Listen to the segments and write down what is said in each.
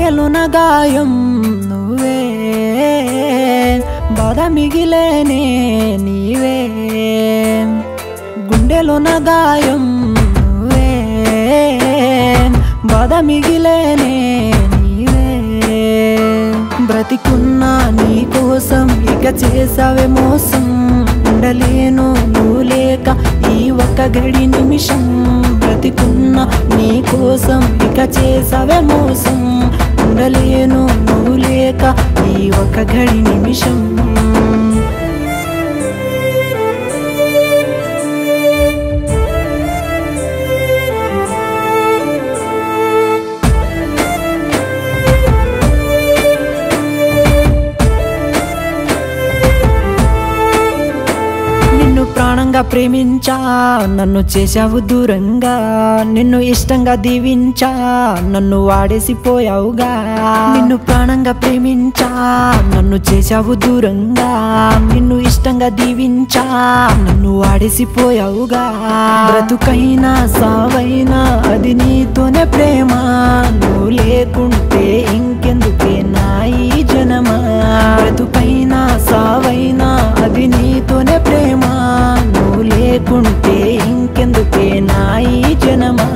గుండెలోన గాయం నువ్వే బాధ మిగిలేనే నీవే గుండెలోన గాయం నువ్వే బాధ మిగిలేనే నీవే బ్రతికున్నా నీ కోసం ఇక చేసావే మోసం ఉండలేను నువ్వు లేక ఈ ఒక్క గడి నిమిషం బ్రతికున్నా నీ కోసం ఇక చేసావే మోసం ఉండలేను నువ్వు లేక ఈ ఒక్క గడి నిమిషం నిన్ను ప్రాణంగా ప్రేమించా నన్ను చేశావు దూరంగా నిన్ను ఇష్టంగా దీవించా నన్ను వాడేసిపోయావుగా నిన్ను ప్రాణంగా ప్రేమించా నన్ను చేశావు దూరంగా నిన్ను ఇష్టంగా దీవించా నన్ను వాడేసిపోయావుగా బ్రతుకైనా సావైనా అది నీతోనే ప్రేమ నువ్వు లేకుంటే ఇంకెందుకే నా ఈ జనమా బ్రతుకైనా సావైనా అది నీతోనే ప్రేమ నువ్వు లేకుంటే ఇంకెందుకే నా ఈ జనమా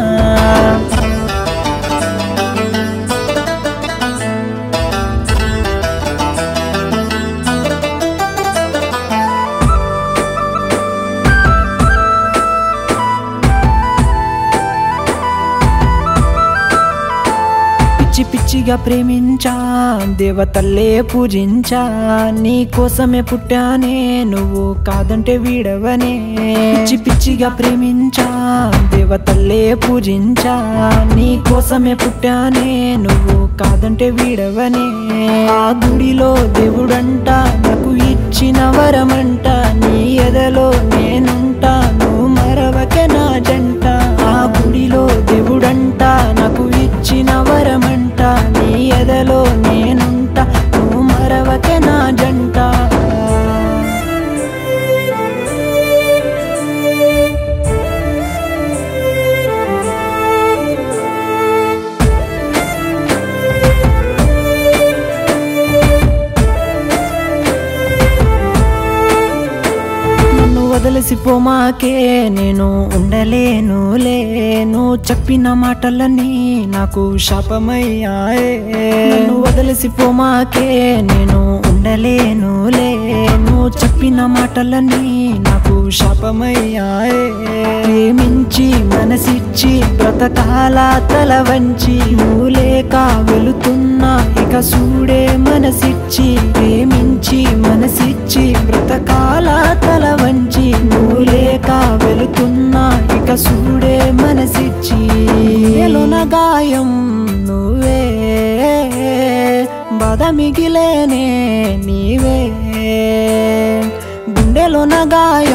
పిచ్చి పిచ్చిగా ప్రేమించా దేవతల్లే పూజించా నీ కోసమే పుట్టానే నువ్వు కాదంటే వీడవనే పిచ్చి పిచ్చిగా ప్రేమించా దేవతల్లే పూజించా నీ కోసమే పుట్టానే నువ్వు కాదంటే వీడవనే ఆ గుడిలో దేవుడంట నాకు ఇచ్చిన వరమంట నీ ఎదలో నేనుంటా నువ్వు మరవకే నా జంట ఆ గుడిలో దేవుడంట నాకు ఇచ్చిన వరమంట నీ ఎదలో నేనుంటా నువ్వు మరవకే నా జంట నన్ను వదిలిసిపోమాకే నేను ఉండలేను లేను చెప్పిన మాటలన్నీ నాకు శాపమయ్యాయే నన్ను వదిలిసిపోమాకే నేను ఉండలేను లేను చెప్పిన మాటలన్నీ నాకు శాపమయ్యాయే ప్రేమించి మనసిచ్చి బ్రతకాల తల వంచి నువ్వు లేక వెళుతున్నా ఇక చూడే మనసిచ్చి ప్రేమించి మనసిచ్చి బ్రతకాల తల వంచి నువ్వు లేక వెళుతున్నా ఇక చూడే మనసిచ్చి ఎలున గాయం నువ్వే బాధ మిగిలేనే నీవే గుండెలోన గాయం